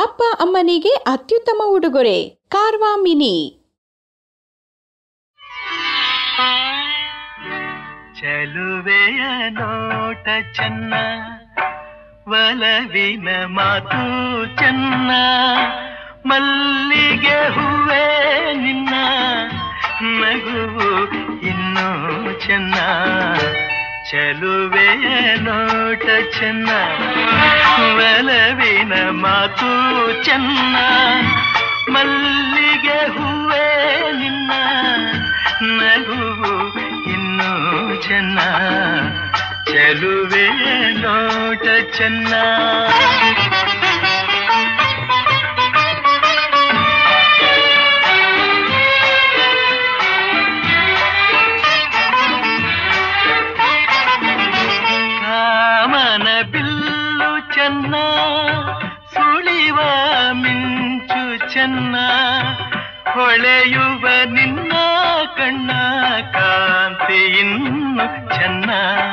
ಅಪ್ಪ ಅಮ್ಮನಿಗೆ ಅತ್ಯುತ್ತಮ ಉಡುಗೊರೆ ಕಾರ್ವಾ ಮಿನಿ ಚಲುವೆಯ ನೋಟ ಚೆನ್ನ ಒಲವಿನ ಮಾತು ಚೆನ್ನ ಮಲ್ಲಿಗೆ ಹೂವೇ ನಿನ್ನ ನಗುವು ಇನ್ನೂ ಚೆನ್ನ ಚಲುವೆಯ ನೋಟ ಚೆನ್ನ ಒಲವಿನ ಮಾತು ಚೆನ್ನ ಮಲ್ಲಿಗೆ ಹೂವೇ ನಿನ್ನ ನಗುವು ಇನ್ನೂ ಚೆನ್ನ ಚೆಲುವೆ ನೋಟ ಚೆನ್ನ ಕಾಮನ ಬಿಲ್ಲು ಚೆನ್ನ ಸುಳಿವ ಮಿಂಚು ಚೆನ್ನ ಹೊಳೆಯುವ ನಿನ್ನ ಕಣ್ಣ ಕಾಂತಿ ಇನ್ನು ಚೆನ್ನ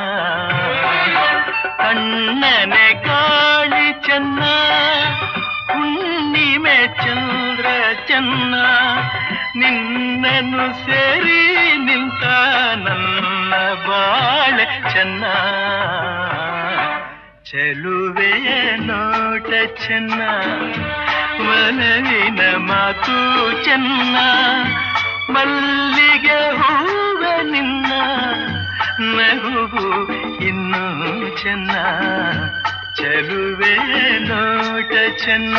ಕಣ್ಣನೆ ಕಾಳಿ ಚೆನ್ನ ಹುಣ್ಣಿಮೆ ಚಂದ್ರ ಚೆನ್ನ ನಿನ್ನನ್ನು ಸೇರಿ ನಿಂತ ನನ್ನ ಬಾಳೆ ಚೆನ್ನ ಚೆಲುವೆಯ ನೋಟ ಚೆನ್ನ ಮನವಿನ ಮಾತು ಚೆನ್ನ ಮಲ್ಲಿಗೆ ಹೂವ ನಿನ್ನ ನಗುವು ಇನ್ನೂ ಚೆನ್ನ ಚೆಲುವೆ ನೋಟ ಚೆನ್ನ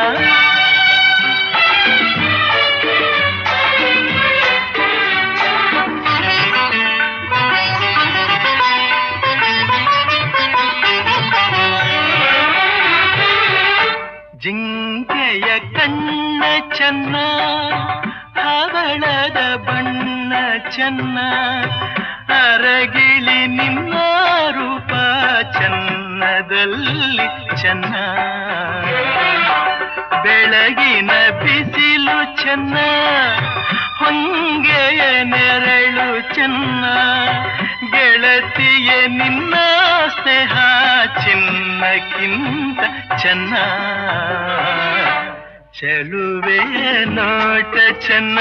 ಜಿಂಕೆಯ ಕಣ್ಣ ಚೆನ್ನ ಹವಳದ ಬಣ್ಣ ಚೆನ್ನ ಅರಗಿಳಿ ನಿನ್ನ ರೂಪ ಚೆನ್ನದಲ್ಲಿ ಚೆನ್ನ ಬೆಳಗಿನ ಬಿಸಿಲು ಚೆನ್ನ ಹೊಂಗೆಯ ನೆರಳು ಚೆನ್ನ ಗೆಳತಿಯ ನಿನ್ನ ಸ್ನೇಹ ಚಿನ್ನಕ್ಕಿಂತ ಚೆನ್ನ ಚೆಲುವೆಯ ನೋಟ ಚೆನ್ನ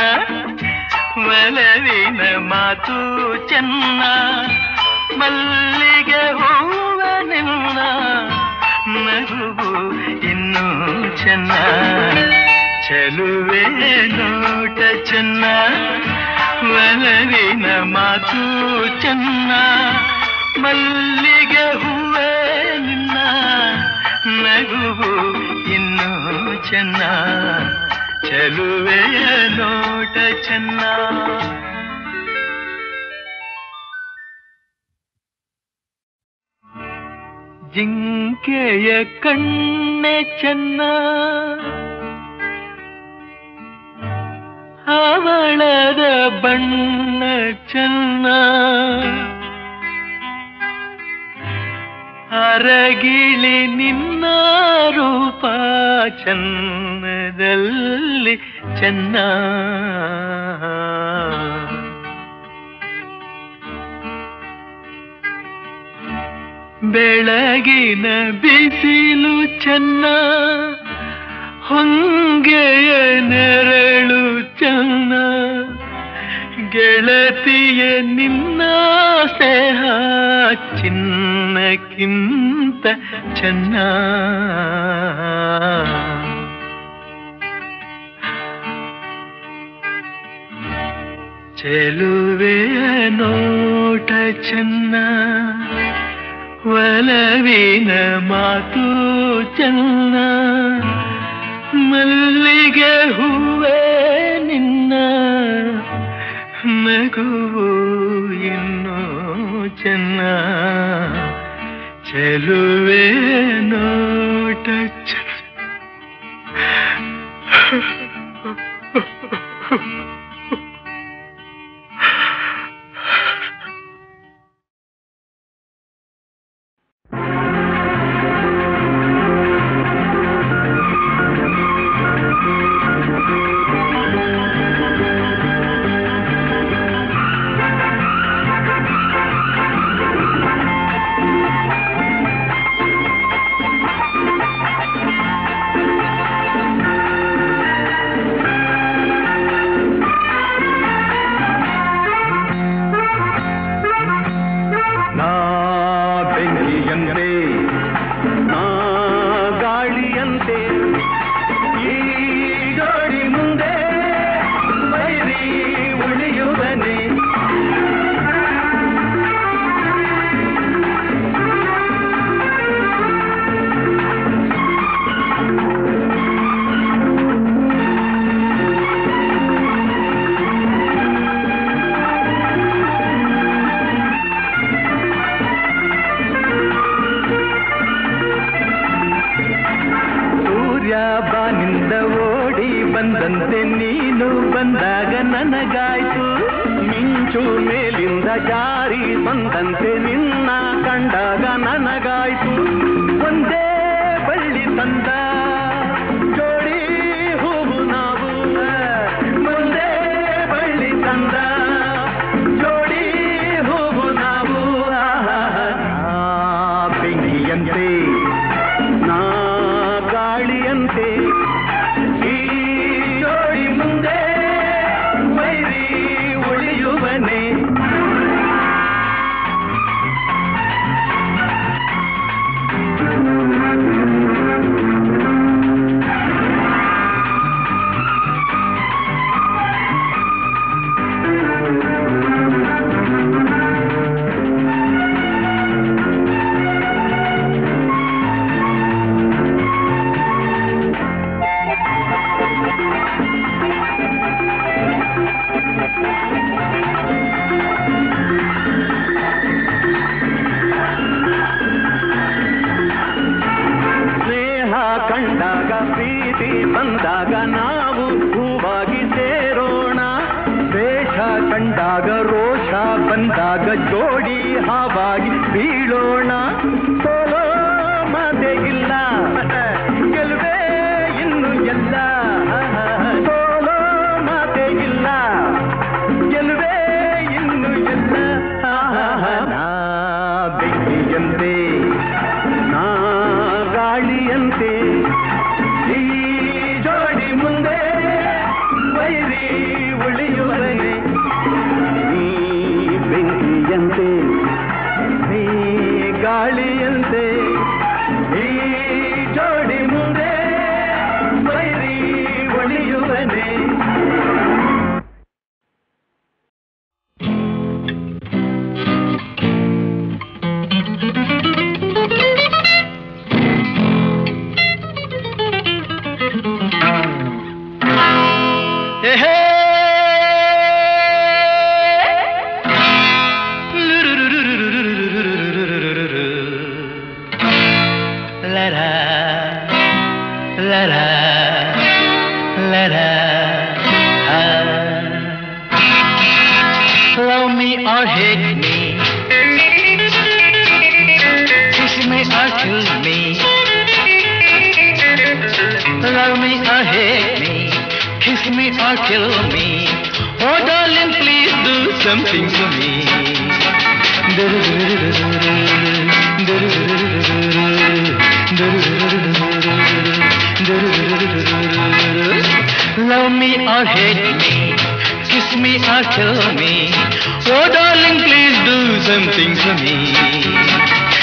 ಒಲವಿನ ಮಾತು ಚೆನ್ನ ಮಲ್ಲಿಗೆ ಹೂವ ನಿನ್ನ ನಗುವು ಇನ್ನೂ ಚೆನ್ನ ಚೆಲುವೆ ನೋಟ ಚೆನ್ನ ಒಲವಿನ ಮಾತು ಚೆನ್ನ ಮಲ್ಲಿಗೆ ಹೂವೇ ನಿನ್ನ ನಗುವು ಇನ್ನೂ ಚೆನ್ನ ಚೆಲುವೆಯ ನೋಟ ಚೆನ್ನ ಜಿಂಕೆಯ ಕಣ್ಣೆ ಚೆನ್ನ ಅವಳದ ಬಣ್ಣ ಚೆನ್ನ ಅರಗಿಳಿ ನಿನ್ನ ರೂಪ ಚನ್ನದಲ್ಲಿ ಚೆನ್ನ ಬೆಳಗಿನ ಬಿಸಿಲು ಚೆನ್ನ ಹೊಂಗೆಯ ನೆರಳು ಚೆನ್ನ ಗೆಳತಿಯ ನಿನ್ನ ಸ್ನೇಹ ಚಿನ್ನಕ್ಕಿಂತ ಚೆನ್ನ ಚೆಲುವೆಯ ನೋಟ ಚೆನ್ನ ಒಲವಿನ ಮಾತು ಚೆನ್ನ ಮಲ್ಲಿಗೆ ಹೂವೇ ನಿನ್ನ ನಗುವು ಇನ್ನೂ ಚೆನ್ನ ಚೆಲುವೆ ನೋಟ ಚೆನ್ನ ಗಾಳಿಯಂತೆ ಈ ಜೋಡಿ ಮುಂದೆ ಬೈರಿ ಉಳಿಯುವನೆ ಸೂರ್ಯ ಬಾನಿಂದ ಓಡಿ ಬಂದಂತೆ ನೀನು ಬಂದಾಗ ನನಗಾಯ್ತು ಮಿಂಚು ಮೇಲಿಂದ ಜಾರಿ ಬಂದಂತೆ ನಿನ್ನ ಕಂಡಾಗ ನನಗಾಯ್ತು ಒಂದೇ ಬಳ್ಳಿ ತಂದ ಜೋಡಿ ಹೂವು ನಾವು ಒಂದೇ ಬಳ್ಳಿ ತಂದ ಜೋಡಿ ಹೂವು ನಾವು ಆ ಬೆಂಕಿಯಂತೆ ನಾ ಗಾಳಿಯಂತೆ ಈ ಜೋಡಿ ಮುಂದೆ ಮೈರಿ ಉಳಿಯುವನೆ ಸ್ನೇಹ ಕಂಡಾಗ ಪ್ರೀತಿ ಬಂದಾಗ ನಾವು ಹೂವಾಗಿ ಸೇರೋಣ ದ್ವೇಷ ಕಂಡಾಗ ರೋಷ ಬಂದಾಗ ಜೋಡಿ ಹಾವಾಗಿ ಬೀಳೋಣ ಸೋಲೋ ಮಾತೆ ಇಲ್ಲ ಗೆಲುವೇ ಇನ್ನು ಎಲ್ಲ ಸೋಲೋ ಮಾತೆ ಇಲ್ಲ ಗೆಲುವೇ ಇನ್ನು ಎಲ್ಲ ನಾ ಬೆಂಕಿಯಂತೆ ನಾ ಗಾಳಿಯಂತೆ ಈ ಜೋಡಿ ಮುಂದೆ ವೈರಿ ಉಳಿಯುವನೆ ನೀ ಬೆಂಕಿಯಂತೆ ನೀ ಗಾಳಿಯಂತೆ ಈ ಜೋಡಿ ಮುಂದೆ ವೈರಿ ಉಳಿಯುವನೆ Love me or hate me, kiss me or kill me. Love me or hate me, kiss me or kill me. Oh darling, please do something to me. Love me or hate me, kiss me or kill me. Oh darling, please do something to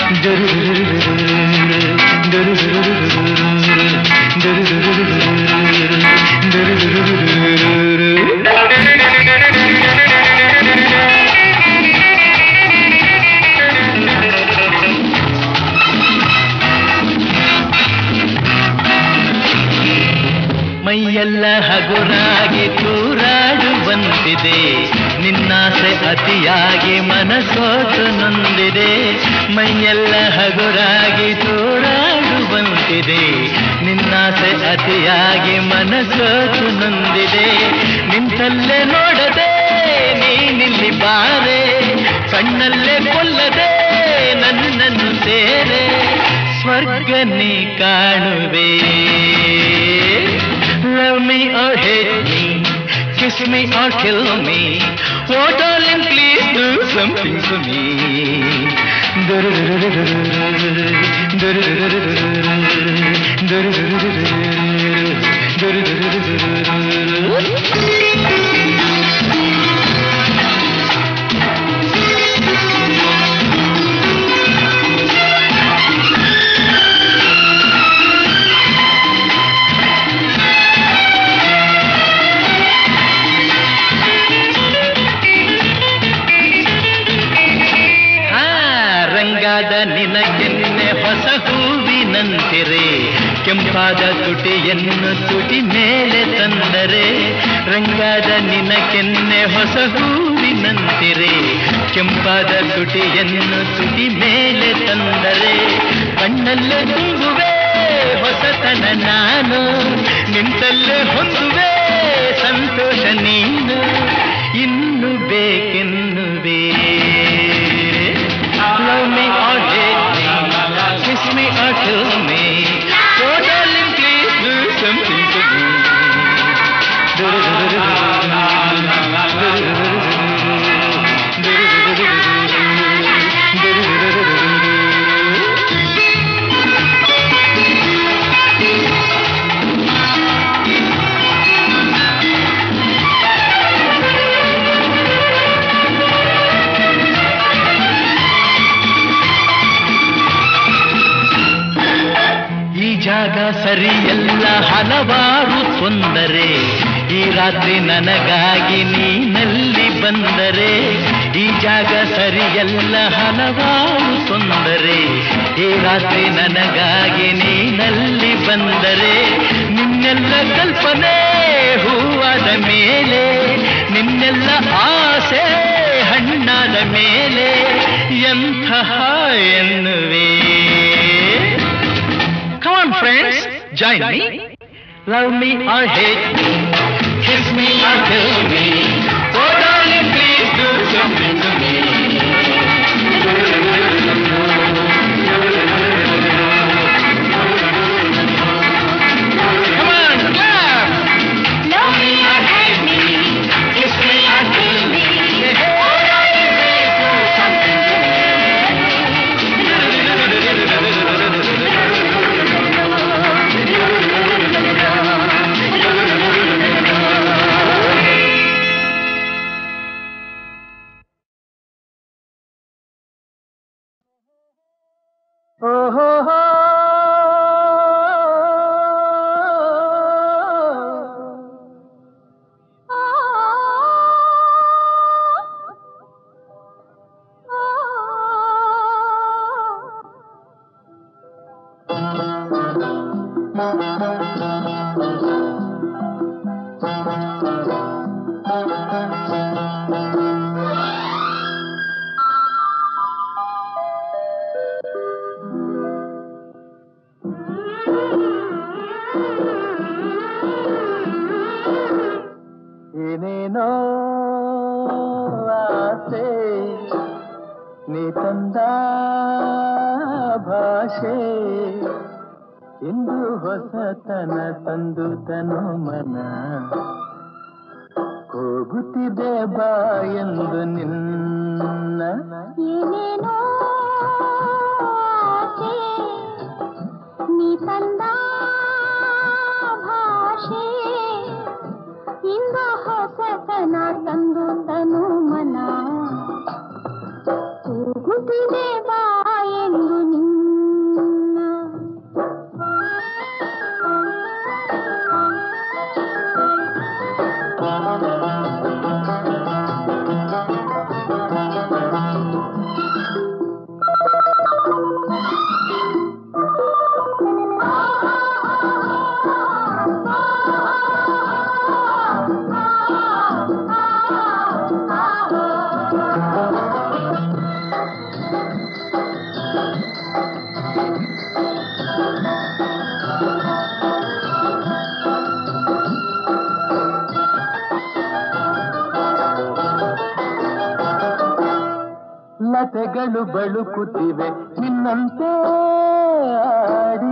ಮೈಯೆಲ್ಲ ಹಗುರಾಗಿ ತೂರಾಡುವಂತಿದೆ ನಿನ್ನಾಸೆ ಅತಿಯಾಗಿ ಮನಸೋತು ನೊಂದಿದೆ ಮೈಯೆಲ್ಲ ಹಗುರಾಗಿ ತೂರಾಡುವಂತಿದೆ ನಿನ್ನಾಸೆ ಅತಿಯಾಗಿ ಮನಸೋತು ನೊಂದಿದೆ ನಿಂತಲ್ಲೇ ನೋಡದೆ ನೀನಿಲ್ಲಿ ಬಾರೆ ಕಣ್ಣಲ್ಲೇ ಕೊಲ್ಲದೆ ನನ್ನನ್ನು ಸೇರೆ ಸ್ವರ್ಗ ನೀ ಕಾಣುವೆ Love me or hate me, kiss me or kill me. Oh darling, please do something for me. ತುಟಿಯನ್ನು ತುಟಿ ಮೇಲೆ ತಂದರೆ ರಂಗಾದ ನಿನ ಕೆನ್ನೆ ಹೊಸ ಹೂವಿನಂತಿರೆ ಕೆಂಪಾದ ತುಟಿಯನ್ನು ತುಟಿ ಮೇಲೆ ತಂದರೆ ಕಣ್ಣಲ್ಲೇ ತುಂಬುವೆ ಹೊಸತನ ನಾನು ನಿಂತಲ್ಲೇ ಹೊಂದುವೆ ಸಂತೋಷ ನೀನು ಇನ್ನು ಬೇಕೆನ್ನುವೆ Love me or hate me, kiss me or kill me. Oh darling, please do something to me. ಈ ಜಾಗ ಸರಿಯಲ್ಲ ಹಲವಾರು ತೊಂದರೆ ಈ ರಾತ್ರಿ ನನಗಾಗಿ ನೀನಲ್ಲಿ ಬಂದರೆ ಈ ಜಾಗ ಸರಿಯಲ್ಲ ಹಲವಾರು ತೊಂದರೆ ಈ ರಾತ್ರಿ ನನಗಾಗಿ ನೀನಲ್ಲಿ ಬಂದರೆ ನಿನ್ನೆಲ್ಲ ಕಲ್ಪನೆ ಹೂವಾದ ಮೇಲೆ ನಿನ್ನೆಲ್ಲ ಆಸೆ ಹಣ್ಣಾದ ಮೇಲೆ ಎಂತಹ ಎನ್ನುವೆ Come on, friends, join me. Love me or hate me, kiss me or kill me. Oh, darling, please do something to me. Come on, clap. Love me or hate me, kiss me or kill me. Oh, darling, please do something to me. ಏನೇನೋ ಆಸೆ ನೀ ತಂದ ಭಾಷೆ ಇಂದು ಹೊಸತನ ತಂದು ತನು ಮನ ಹೋಗುತ್ತಿದೆ ಬಾ ಎಂದು ನಿನ್ನ ಏನೇನೋ ಆಸೆ, ನೀ ತಂದ ಭಾಷೆ ಇಂದು ಹೊಸತನ ತಂದು ತನು ಮನ ಕೂಗುತ್ತಿದೆ ಬಾ ಎಂದು ನಿನ್ನ ಲತೆಗಳು ಬಳುಕುತ್ತಿವೆ ನಿನ್ನಂತೆ ಆಡಿ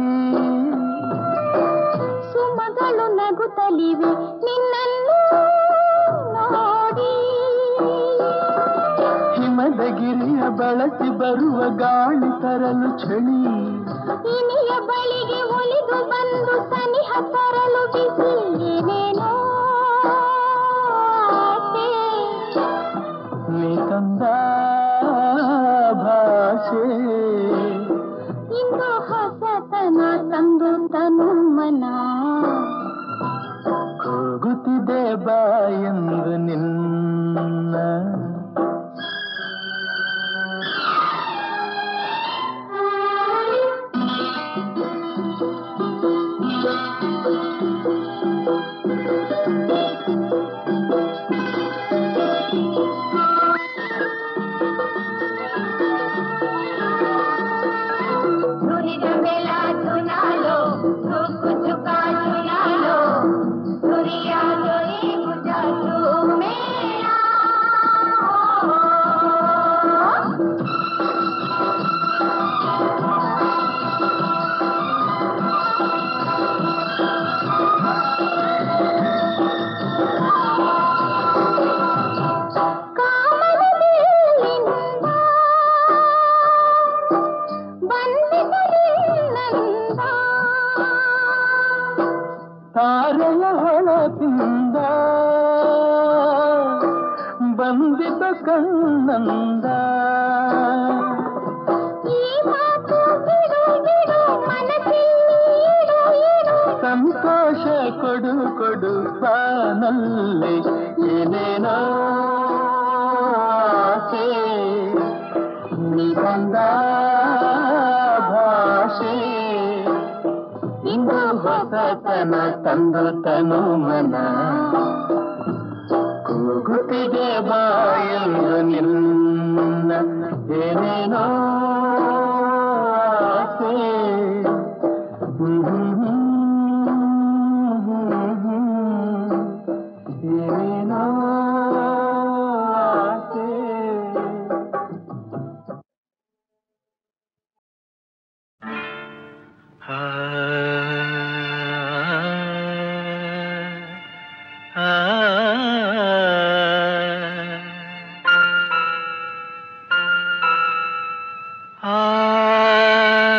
ಸುಮಗಳು ನಗುತ್ತಲಿವೆ ನಿನ್ನನ್ನು ನೋಡಿ ಹಿಮದ ಗಿರಿಯ ಬಳಸಿ ಬರುವ ಗಾಳಿ ತರಲು ಚಳಿ ಇನಿಯ ಬಳಿಗೆ ಒಲಿದು ಬಂದು ಸನಿಹ ತರಲು ಬಿಸಿ ಏನೇನೋ ಆಸೆ. ನೀ ತಂದ ಭಾಷೆ ಇಂದು ಹೊಸತನ ತಂದು ತನು ಮನ ಹೋಗುತ್ತಿದೆ ಬಾ ಎಂದು ನಿನ್ನ ಆ ನುರಿದ ಬೆಲ ಚುನಾಲೋ ರುಕು ಚುಕಾ ಚುನಾಲೋ ನುರಿಯ ದೊರೆ ಮುಜಾಲು ಮೇಳ ತಾರೆಯ ಹೊಳಪಿಂದ ಬಂದಿದ್ದ ಕಣ್ಣಂದ ಸಂತೋಷ ಕೊಡು ಕೊಡು ಬಾನಲ್ಲಿ ಏನೇನೋ ಆಸೆ ನೀ ಬಂದ ಭಾಷೆ ಇಂದು ಹೊಸತನ ತಂದು ತನು ಮನ ಕೂಗುತ್ತಿದೆ ಬಾಯಲು ನಿನ್ನ ಏನೇನೋ ಆಸೆ ಏನೇನೋ ಆಸೆ ಆ, ಆ, ಆ,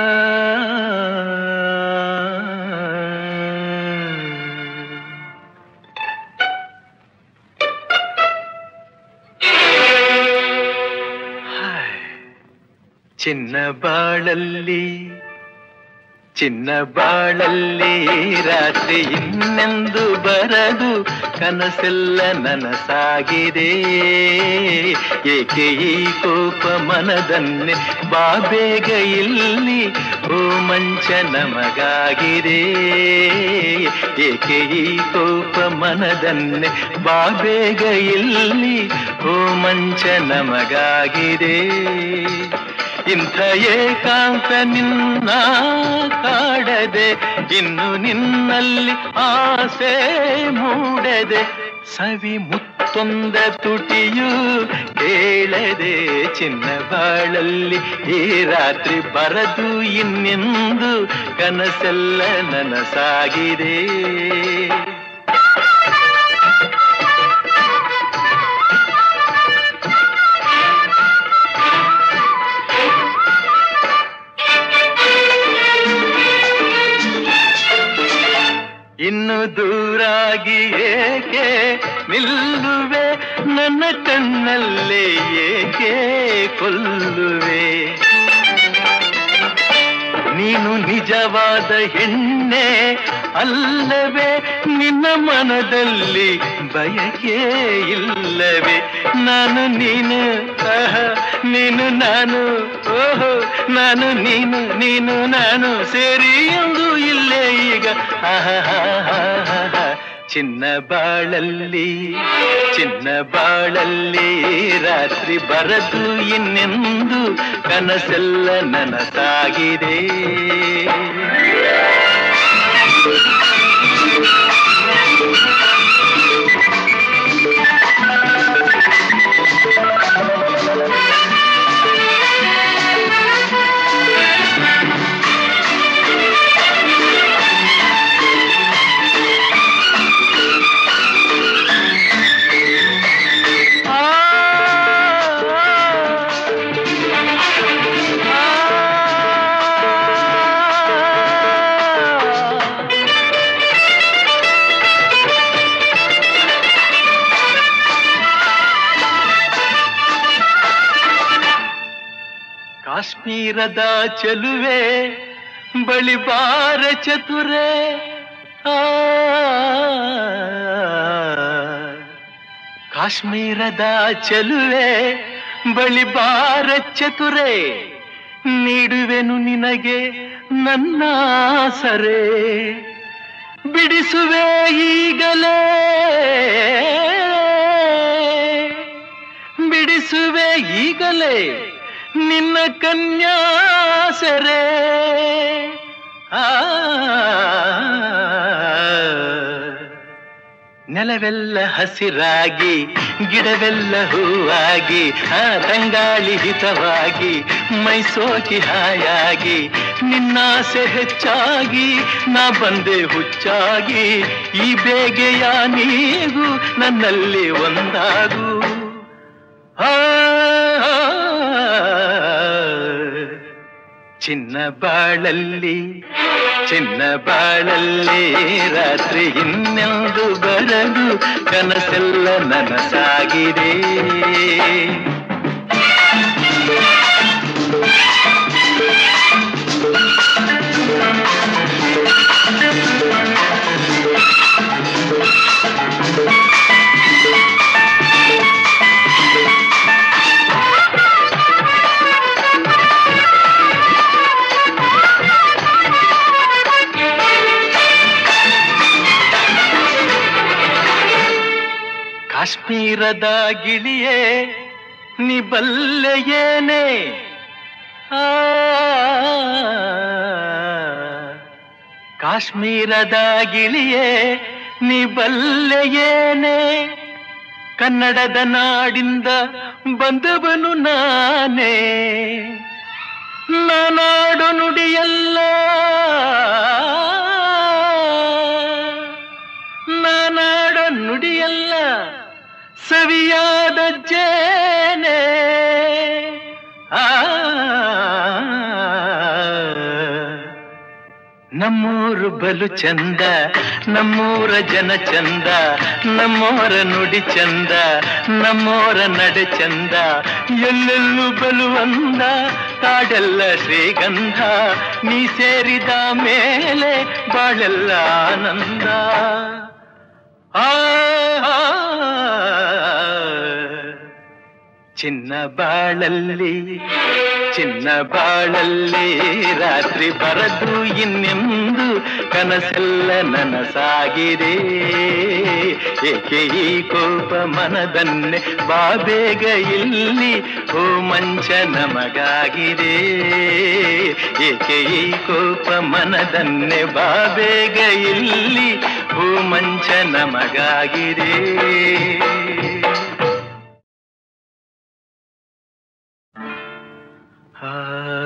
ಹಾಯ್. ಚಿನ್ನ ಬಾಳಲ್ಲಿ ಚಿನ್ನ ಬಾಳಲ್ಲಿ ರಾತ್ರಿ ಇನ್ನೆಂದು ಬರದು ಕನಸೆಲ್ಲ ನನಸಾಗಿದೆ ಏಕೆ ಈ ಕೋಪ ಮನದನ್ನೇ ಬಾಬೇಗ ಇಲ್ಲಿ ಓ ಮಂಚ ನಮಗಾಗಿದೆ ಏಕೆ ಈ ಕೋಪ ಮನದನ್ನೇ ಬಾಬೇಗ ಇಲ್ಲಿ ಓ ಮಂಚ ನಮಗಾಗಿದೆ ಇಂಥ ಏಕಾಂತ ನಿನ್ನ ಕಾಡದೆ ಇನ್ನು ನಿನ್ನಲ್ಲಿ ಆಸೆ ಮೂಡದೆ ಸವಿ ಮುತ್ತೊಂದ ತುಟಿಯು ಕೇಳದೆ ಚಿನ್ನ ಬಾಳಲ್ಲಿ ಈ ರಾತ್ರಿ ಬರದು ಇನ್ನೆಂದು ಕನಸೆಲ್ಲ ನನಸಾಗಿದೆ ಇನ್ನು ದೂರಾಗಿ ಏಕೆ ನಿಲ್ಲುವೆ ನನ್ನ ಕಣ್ಣಲ್ಲೇ ಏಕೆ ಕೊಲ್ಲುವೆ ನೀನು ನಿಜವಾದ ಹೆಣ್ಣೆ ಅಲ್ಲವೇ ನಿನ್ನ ಮನದಲ್ಲಿ ಬಯಕೆ ಇಲ್ಲವೇ ನಾನು ನೀನು ಆಹ, ನೀನು ನಾನು ಓಹೋ ನಾನು ನೀನು ನೀನು ನಾನು ಸೇರಿ ಎಂದು ಇಲ್ಲೇ ಈಗ ಆಹಾಹಾಹಾಹಾ. ಚಿನ್ನ ಬಾಳಲ್ಲಿ ಚಿನ್ನ ಬಾಳಲ್ಲಿ ರಾತ್ರಿ ಬರದು ಇನ್ನೆಂದು ಕನಸೆಲ್ಲ ನನಸಾಗಿದೆ ಆ, ಆ, ಆ. ಕಾಶ್ಮೀರದ ಚೆಲುವೆ ಬಳಿ ಬಾರ ಚತುರೆ ಆ ಕಾಶ್ಮೀರದ ಚೆಲುವೆ ಬಳಿ ಬಾರ ಚತುರೆ ನೀಡುವೆನು ನಿನಗೆ ನನ್ನ ಸರೆ ಬಿಡಿಸುವೆ ಈಗಲೇ ಬಿಡಿಸುವೆ ಈಗಲೇ ನಿನ್ನ ಕನ್ಯಾಸರೆ ಆ ನೆಲವೆಲ್ಲ ಹಸಿರಾಗಿ ಗಿಡವೆಲ್ಲ ಹೂವಾಗಿ ಆ ತಂಗಾಳಿ ಹಿತವಾಗಿ ಮೈಸೋಕಿ ಹಾಯಾಗಿ ನಿನ್ನಾಸೆ ಹೆಚ್ಚಾಗಿ ನಾ ಬಂದೆ ಹುಚ್ಚಾಗಿ ಈ ಬೇಗೆಯ ನೀಗು ನನ್ನಲ್ಲಿ ಒಂದಾಗು ಆ ಚಿನ್ನ ಬಾಳಲ್ಲಿ ಚಿನ್ನ ಬಾಳಲ್ಲಿ ರಾತ್ರಿ ಇನ್ನೆಂದು ಬರಲು ಕನಸೆಲ್ಲ ನನಸಾಗಿದೆ ಕಾಶ್ಮೀರದ ಗಿಳಿಯೇ ನೀ ಬಲ್ಲೆಯೇನೆ ಆ ಕಾಶ್ಮೀರದ ಗಿಳಿಯೇ ನೀ ಬಲ್ಲೆಯೇನೆ ಕನ್ನಡದ ನಾಡಿಂದ ಬಂದವನು ನಾನೇ ನಾನಾಡು ನುಡಿಯಲ್ಲ ನಾನಾಡ ನುಡಿಯಲ್ಲ ಸವಿಯಾದ ಜೇನೆ ಆ ನಮ್ಮೂರು ಬಲು ಚಂದ ನಮ್ಮೂರ ಜನ ಚಂದ ನಮ್ಮೋರ ನುಡಿ ಚಂದ ನಮ್ಮೋರ ನಡೆ ಚಂದ ಎಲ್ಲೆಲ್ಲೂ ಬಲು ಅಂದ ಕಾಡೆಲ್ಲ ಶ್ರೀಗಂಧ ನೀ ಸೇರಿದ ಮೇಲೆ ಬಾಳೆಲ್ಲ ಆನಂದ ಆ ಚಿನ್ನ ಬಾಳಲ್ಲಿ ಚಿನ್ನ ಬಾಳಲ್ಲಿ ರಾತ್ರಿ ಬರದು ಇನ್ನೆಂದು ಕನಸೆಲ್ಲ ನನಸಾಗಿದೆ ಏಕೆ ಈ ಕೋಪ ಮನದನ್ನೆ ಬಾಬೇಗ ಇಲ್ಲಿ ಓ ಮಂಚ ನಮಗಾಗಿದೆ ಏಕೆ ಈ ಕೋಪ ಮನದನ್ನೆ ಬಾಬೇಗ ಇಲ್ಲಿ ಓ ಮಂಚ ನಮಗಾಗಿದೆ ಆ